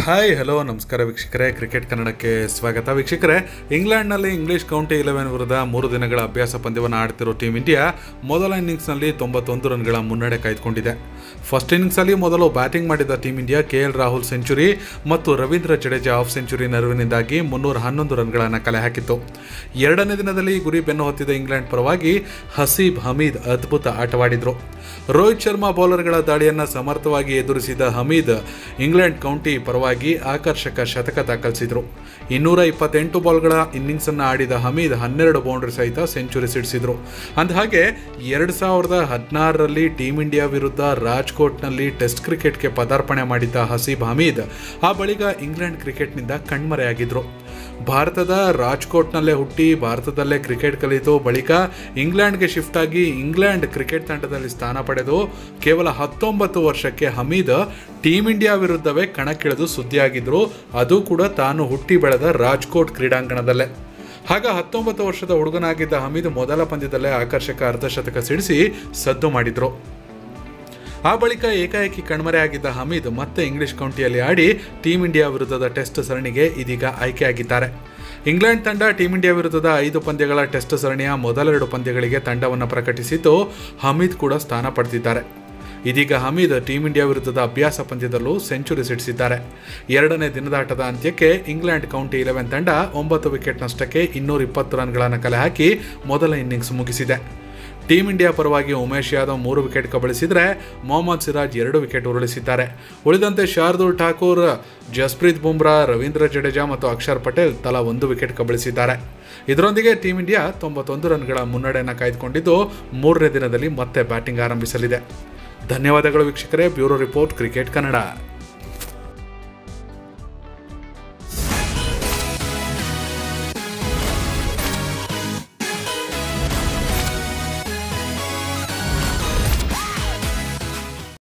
hi hello ನಮಸ್ಕಾರ ವೀಕ್ಷಕರೇ cricket ಕನ್ನಡಕ್ಕೆ ಸ್ವಾಗತ ವೀಕ್ಷಕರೇ ಇಂಗ್ಲೆಂಡ್ನಲ್ಲಿ ಇಂಗ್ಲಿಷ್ ಕೌಂಟಿ ಇಲೆವೆನ್ ವಿರುದ್ಧ ಮೂರು ದಿನಗಳ ಅಭ್ಯಾಸ ಪಂದ್ಯವನ್ನು ಆಡ್ತಿರೋ ಟೀಮ್ ಇಂಡಿಯಾ ಮೊದಲ ಇನ್ನಿಂಗ್ಸ್ನಲ್ಲಿ ತೊಂಬತ್ತೊಂದು ರನ್ಗಳ ಮುನ್ನಡೆ ಕಾಯ್ದುಕೊಂಡಿದೆ ಫಸ್ಟ್ ಇನ್ನಿಂಗ್ಸಲ್ಲಿ ಮೊದಲು ಬ್ಯಾಟಿಂಗ್ ಮಾಡಿದ team India K L Rahul century ಮತ್ತು ರವೀಂದ್ರ ಜಡೇಜಾ ಹಾಫ್ ಸೆಂಚುರಿ ನೆರವಿನಿಂದಾಗಿ ಮುನ್ನೂರ ಹನ್ನೊಂದು ರನ್ಗಳನ್ನು ಕಲೆ ಹಾಕಿತ್ತು ಎರಡನೇ ದಿನದಲ್ಲಿ ಗುರಿ ಬೆನ್ನು ಹೊತ್ತಿದ ಇಂಗ್ಲೆಂಡ್ ಪರವಾಗಿ ಹಸೀಬ್ ಹಮೀದ್ ಅದ್ಭುತ ಆಟವಾಡಿದ್ರು ರೋಹಿತ್ ಶರ್ಮಾ ಬೌಲರ್ಗಳ ದಾಳಿಯನ್ನು ಸಮರ್ಥವಾಗಿ ಎದುರಿಸಿದ ಹಮೀದ್ ಇಂಗ್ಲೆಂಡ್ ಕೌಂಟಿ ಪರವಾಗಿ ಆಕರ್ಷಕ ಶತಕ ದಾಖಲಿಸಿದ್ರು ಇನ್ನೂರ ಇಪ್ಪತ್ತೆಂಟು ಬಾಲ್ಗಳ ಇನ್ನಿಂಗ್ಸನ್ನು ಆಡಿದ ಹಮೀದ್ ಹನ್ನೆರಡು ಬೌಂಡ್ರಿ ಸಹಿತ ಸೆಂಚುರಿ ಸಿಡಿಸಿದ್ರು ಅಂದಹಾಗೆ ಎರಡು ಸಾವಿರದ ಹದಿನಾರರಲ್ಲಿ ಟೀಮ್ ಇಂಡಿಯಾ ವಿರುದ್ಧ ರಾಜ್ಕೋಟ್ನಲ್ಲಿ ಟೆಸ್ಟ್ ಕ್ರಿಕೆಟ್ಗೆ ಪದಾರ್ಪಣೆ ಮಾಡಿದ್ದ ಹಸೀಬ್ ಹಮೀದ್ ಆ ಬಳಿಕ ಇಂಗ್ಲೆಂಡ್ ಕ್ರಿಕೆಟ್ನಿಂದ ಕಣ್ಮರೆಯಾಗಿದ್ರು ಭಾರತದ ರಾಜ್ಕೋಟ್ನಲ್ಲೇ ಹುಟ್ಟಿ ಭಾರತದಲ್ಲೇ ಕ್ರಿಕೆಟ್ ಕಲಿತು ಬಳಿಕ ಇಂಗ್ಲೆಂಡ್ಗೆ ಶಿಫ್ಟ್ ಆಗಿ ಇಂಗ್ಲೆಂಡ್ ಕ್ರಿಕೆಟ್ ತಂಡದಲ್ಲಿ ಸ್ಥಾನ ಪಡೆದು ಕೇವಲ ಹತ್ತೊಂಬತ್ತು ವರ್ಷಕ್ಕೆ ಹಮೀದ್ ಟೀಮ್ ಇಂಡಿಯಾ ವಿರುದ್ಧವೇ ಕಣಕ್ಕಿಳಿದು ಸುದ್ದಿಯಾಗಿದ್ರು ಅದು ಕೂಡ ತಾನು ಹುಟ್ಟಿ ಬೆಳೆದ ರಾಜ್ಕೋಟ್ ಕ್ರೀಡಾಂಗಣದಲ್ಲೇ ಆಗ ಹತ್ತೊಂಬತ್ತು ವರ್ಷದ ಹುಡುಗನಾಗಿದ್ದ ಹಮೀದ್ ಮೊದಲ ಪಂದ್ಯದಲ್ಲೇ ಆಕರ್ಷಕ ಅರ್ಧಶತಕ ಸಿಡಿಸಿ ಸದ್ದು ಮಾಡಿದ್ರು ಆ ಬಳಿಕ ಏಕಾಏಕಿ ಕಣ್ಮರೆಯಾಗಿದ್ದ ಹಮೀದ್ ಮತ್ತೆ ಇಂಗ್ಲಿಷ್ ಕೌಂಟಿಯಲ್ಲಿ ಆಡಿ ಟೀಮ್ ಇಂಡಿಯಾ ವಿರುದ್ಧದ ಟೆಸ್ಟ್ ಸರಣಿಗೆ ಇದೀಗ ಆಯ್ಕೆಯಾಗಿದ್ದಾರೆ ಇಂಗ್ಲೆಂಡ್ ತಂಡ ಟೀಮ್ ಇಂಡಿಯಾ ವಿರುದ್ಧದ ಐದು ಪಂದ್ಯಗಳ ಟೆಸ್ಟ್ ಸರಣಿಯ ಮೊದಲೆರಡು ಪಂದ್ಯಗಳಿಗೆ ತಂಡವನ್ನು ಪ್ರಕಟಿಸಿದ್ದು ಹಮೀದ್ ಕೂಡ ಸ್ಥಾನ ಪಡೆದಿದ್ದಾರೆ ಇದೀಗ ಹಮೀದ್ ಟೀಮ್ ಇಂಡಿಯಾ ವಿರುದ್ಧದ ಅಭ್ಯಾಸ ಪಂದ್ಯದಲ್ಲೂ ಸೆಂಚುರಿ ಸಿಡಿಸಿದ್ದಾರೆ ಎರಡನೇ ದಿನದಾಟದ ಅಂತ್ಯಕ್ಕೆ ಇಂಗ್ಲೆಂಡ್ ಕೌಂಟಿ ಇಲೆವೆನ್ ತಂಡ ಒಂಬತ್ತು ವಿಕೆಟ್ ನಷ್ಟಕ್ಕೆ ಇನ್ನೂರ ಇಪ್ಪತ್ತು ರನ್ಗಳನ್ನು ಕಲೆ ಹಾಕಿ ಮೊದಲ ಇನ್ನಿಂಗ್ಸ್ ಮುಗಿಸಿದೆ ಟೀಮ್ ಇಂಡಿಯಾ ಪರವಾಗಿ ಉಮೇಶ್ ಯಾದವ್ ಮೂರು ವಿಕೆಟ್ ಕಬಳಿಸಿದರೆ ಮೊಹಮ್ಮದ್ ಸಿರಾಜ್ ಎರಡು ವಿಕೆಟ್ ಉರುಳಿಸಿದ್ದಾರೆ ಉಳಿದಂತೆ ಶಾರ್ದೂಲ್ ಠಾಕೂರ್ ಜಸ್ಪ್ರೀತ್ ಬುಮ್ರಾ ರವೀಂದ್ರ ಜಡೇಜಾ ಮತ್ತು ಅಕ್ಷರ್ ಪಟೇಲ್ ತಲಾ ಒಂದು ವಿಕೆಟ್ ಕಬಳಿಸಿದ್ದಾರೆ ಇದರೊಂದಿಗೆ ಟೀಮ್ ಇಂಡಿಯಾ ತೊಂಬತ್ತೊಂದು ರನ್ಗಳ ಮುನ್ನಡೆಯನ್ನು ಕಾಯ್ದುಕೊಂಡಿದ್ದು ಮೂರನೇ ದಿನದಲ್ಲಿ ಮತ್ತೆ ಬ್ಯಾಟಿಂಗ್ ಆರಂಭಿಸಲಿದೆ ಧನ್ಯವಾದಗಳು ವೀಕ್ಷಕರೇ ಬ್ಯೂರೋ ರಿಪೋರ್ಟ್ ಕ್ರಿಕೆಟ್ ಕನ್ನಡ